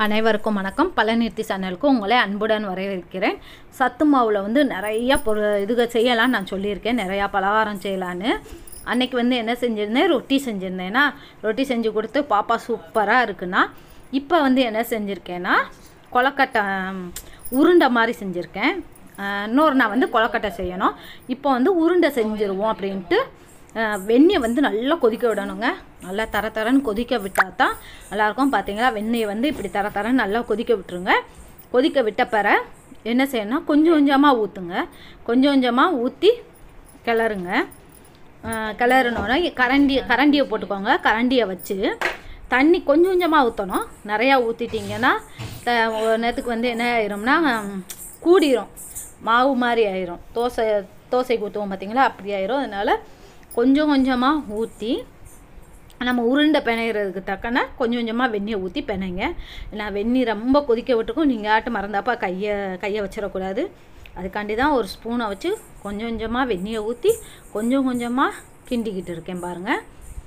அனைவருக்கும் வணக்கம் பழனிர்த்தி சேனலுக்கு உங்களை அன்புடன் வரவேற்கிறேன் சத்து மாவில் வந்து நிறையா பொருள் இதுக செய்யலாம் நான் சொல்லியிருக்கேன் நிறையா பலகாரம் செய்யலான்னு அன்னைக்கு வந்து என்ன செஞ்சுருந்தேன் ரொட்டி செஞ்சுருந்தேன்னா ரொட்டி செஞ்சு கொடுத்து பாப்பா சூப்பராக இருக்குன்னா இப்போ வந்து என்ன செஞ்சுருக்கேன்னா கொலக்கட்டை ம், உருண்டை மாதிரி செஞ்சுருக்கேன் அஹ், இன்னொரு நான் வந்து கொலக்கட்டை செய்யணும் இப்போ வந்து உருண்டை செஞ்சுருவோம் அப்படின்ட்டு அஹ், வெண்ணெயை வந்து நல்லா கொதிக்க விடணுங்க நல்லா தர தரன்னு கொதிக்க விட்டால் தான் நல்லாயிருக்கும் பார்த்தீங்களா வெண்ணெயை வந்து இப்படி தர தரன்னு நல்லா கொதிக்க விட்டுருங்க கொதிக்க விட்ட பிற என்ன செய்யணும் கொஞ்சம் கொஞ்சமாக ஊற்றுங்க கொஞ்சம் கொஞ்சமாக ஊற்றி கிளறுங்க அஹ், கிளறுனோன்னா கரண்டி கரண்டியை போட்டுக்கோங்க கரண்டியை வச்சு தண்ணி கொஞ்சம் கொஞ்சமாக ஊற்றணும் நிறையா ஊற்றிட்டிங்கன்னா த ஒரு நேரத்துக்கு வந்து என்ன ஆயிரும்னா ம், கூடிரும் மாவு மாதிரி ஆயிரும் தோசை தோசைக்கு ஊற்றுவோம் பார்த்தீங்களா அப்படி ஆயிரும் அதனால் கொஞ்சம் கொஞ்சமாக ஊற்றி நம்ம உருண்டை பிணையிறதுக்கு தக்கன கொஞ்சம் கொஞ்சமாக வெந்நியை ஊற்றி பிணைங்க ஏன்னா வெந்நீர் ரொம்ப கொதிக்க விட்டுக்கும் நீங்கள் ஆட்டு மறந்தாப்பா கையை கையை வச்சிடக்கூடாது அதுக்காண்டி தான் ஒரு ஸ்பூனை வச்சு கொஞ்சம் கொஞ்சமாக வெந்நியை ஊற்றி கொஞ்சம் கொஞ்சமாக கிண்டிக்கிட்டு இருக்கேன் பாருங்கள்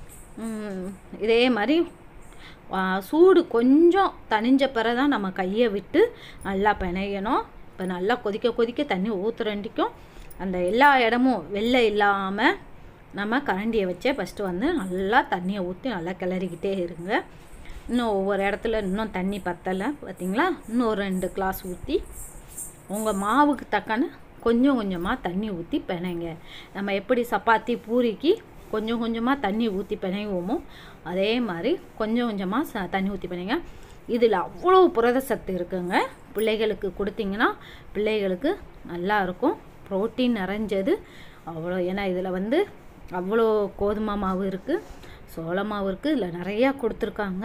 ம், இதே மாதிரி ஆ, சூடு கொஞ்சம் தணிஞ்ச பிறகு தான் நம்ம கையை விட்டு நல்லா பிணையணும் இப்போ நல்லா கொதிக்க கொதிக்க தண்ணி ஊற்றுறண்டிக்கும் அந்த எல்லா இடமும் வெள்ளை இல்லாமல் நம்ம கரண்டியை வச்சே ஃபஸ்ட்டு வந்து நல்லா தண்ணியை ஊற்றி நல்லா கிளறிக்கிட்டே இருங்க இன்னும் ஒவ்வொரு இடத்துல இன்னும் தண்ணி பத்தலை பார்த்தீங்களா இன்னும் ஒரு ரெண்டு கிளாஸ் ஊற்றி உங்கள் மாவுக்கு தக்கன கொஞ்சம் கொஞ்சமாக தண்ணி ஊற்றி பிணைங்க நம்ம எப்படி சப்பாத்தி பூரிக்கு கொஞ்சம் கொஞ்சமாக தண்ணி ஊற்றி பிணைவோமோ அதே மாதிரி கொஞ்சம் கொஞ்சமாக ச தண்ணி ஊற்றி பிணைங்க இதில் அவ்வளோ புரத சத்து இருக்குங்க பிள்ளைகளுக்கு கொடுத்தீங்கன்னா பிள்ளைகளுக்கு நல்லா இருக்கும் புரோட்டீன் நிறைஞ்சது அவ்வளோ ஏன்னா இதில் வந்து அவ்வளோ கோதுமை மாவு இருக்குது சோள மாவு இருக்குது இதில் நிறையா கொடுத்துருக்காங்க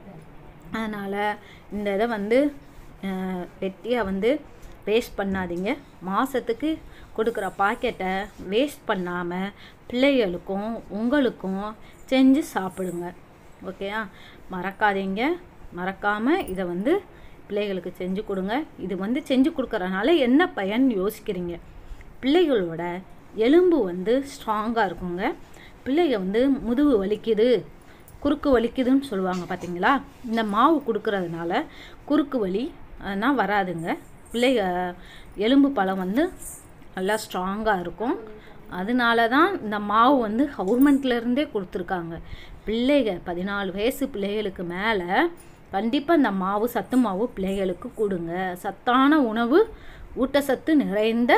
அதனால் இந்த இதை வந்து வெட்டியாக வந்து வேஸ்ட் பண்ணாதீங்க மாதத்துக்கு கொடுக்குற பாக்கெட்டை வேஸ்ட் பண்ணாமல் பிள்ளைகளுக்கும் உங்களுக்கும் செஞ்சு சாப்பிடுங்க ஓகேயா மறக்காதீங்க மறக்காமல் இதை வந்து பிள்ளைகளுக்கு செஞ்சு கொடுங்க இது வந்து செஞ்சு கொடுக்கறனால என்ன பயன் யோசிக்கிறீங்க பிள்ளைகளோட எலும்பு வந்து ஸ்ட்ராங்காக இருக்குங்க பிள்ளைங்க வந்து முதுகு வலிக்குது குறுக்கு வலிக்குதுன்னு சொல்லுவாங்க பார்த்தீங்களா இந்த மாவு கொடுக்கறதுனால குறுக்கு வலி அதெல்லாம் வராதுங்க பிள்ளைக எலும்பு பழம் வந்து நல்லா ஸ்ட்ராங்காக இருக்கும் அதனால தான் இந்த மாவு வந்து கவர்மெண்ட்லேருந்தே கொடுத்துருக்காங்க பிள்ளைக பதினாலு வயசு பிள்ளைகளுக்கு மேலே கண்டிப்பாக இந்த மாவு சத்து மாவு பிள்ளைகளுக்கு கொடுங்க சத்தான உணவு ஊட்டச்சத்து நிறைந்த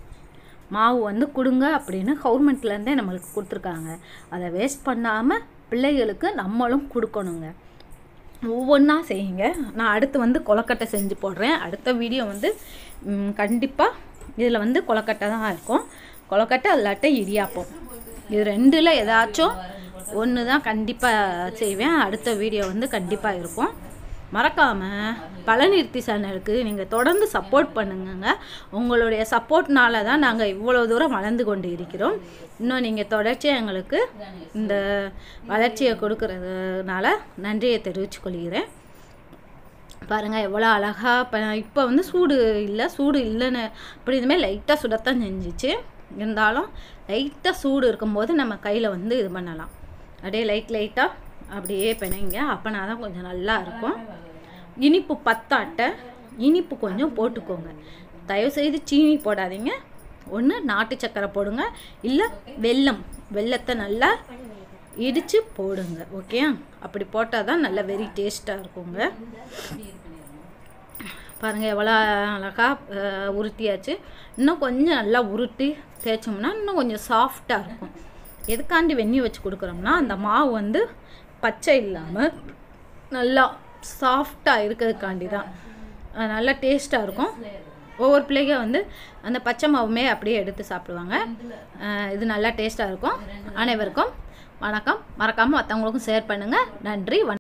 மாவு வந்து கொடுங்க அப்படின்னு கவர்மெண்ட்லேருந்தே நம்மளுக்கு கொடுத்துருக்காங்க அதை வேஸ்ட் பண்ணாமல் பிள்ளைகளுக்கு நம்மளும் கொடுக்கணுங்க ஒவ்வொன்றா செய்யுங்க நான் அடுத்து வந்து கொலக்கட்டை செஞ்சு போடுறேன் அடுத்த வீடியோ வந்து கண்டிப்பாக இதில் வந்து கொலக்கட்டை தான் இருக்கும் கொலக்கட்டை அல்லாட்ட இடியாப்பம் இது ரெண்டில் ஏதாச்சும் ஒன்று தான் கண்டிப்பாக செய்வேன் அடுத்த வீடியோ வந்து கண்டிப்பாக இருக்கும் மறக்காமல் பழனிர்த்தி சேனலுக்கு நீங்கள் தொடர்ந்து சப்போர்ட் பண்ணுங்கங்க உங்களுடைய சப்போர்ட்னால தான் நாங்கள் இவ்வளோ தூரம் வளர்ந்து கொண்டு இருக்கிறோம் இன்னும் நீங்கள் தொடர்ச்சியாக எங்களுக்கு இந்த வளர்ச்சியை கொடுக்கறதுனால நன்றியை தெரிவித்துக் கொள்கிறேன் பாருங்கள் எவ்வளோ அழகாக இப்போ இப்போ வந்து சூடு இல்லை சூடு இல்லைன்னு அப்படி இதுமாதிரி லைட்டாக சுடத்தான் செஞ்சிச்சு இருந்தாலும் லைட்டாக சூடு இருக்கும்போது நம்ம கையில் வந்து இது பண்ணலாம் அப்படியே லைட் லைட்டாக அப்படியே பிணைங்க அப்போனா தான் கொஞ்சம் நல்லா இருக்கும் இனிப்பு பத்தாட்டை இனிப்பு கொஞ்சம் போட்டுக்கோங்க தயவுசெய்து சீனி போடாதீங்க ஒன்று நாட்டு சக்கரை போடுங்க இல்லை வெல்லம் வெல்லத்தை நல்லா இடித்து போடுங்க ஓகே அப்படி போட்டால் தான் நல்லா வெரி டேஸ்ட்டாக இருக்குங்க பாருங்கள் எவ்வளோ அழகாக உருட்டியாச்சு இன்னும் கொஞ்சம் நல்லா உருட்டி தேய்ச்சோம்னா இன்னும் கொஞ்சம் சாஃப்டாக இருக்கும் எதுக்காண்டி வெந்நி வச்சு கொடுக்குறோம்னா அந்த மாவு வந்து பச்சை இல்லாமல் நல்லா சாஃப்டாக இருக்கிறதுக்காண்டி தான் அது நல்லா டேஸ்ட்டாக இருக்கும் ஒவ்வொரு பிள்ளைங்க வந்து அந்த பச்சை மாவுமே அப்படியே எடுத்து சாப்பிடுவாங்க அஹ் இது நல்லா டேஸ்ட்டாக இருக்கும் அனைவருக்கும் வணக்கம் மறக்காமல் மற்றவங்களுக்கும் ஷேர் பண்ணுங்கள் நன்றி வணக்கம்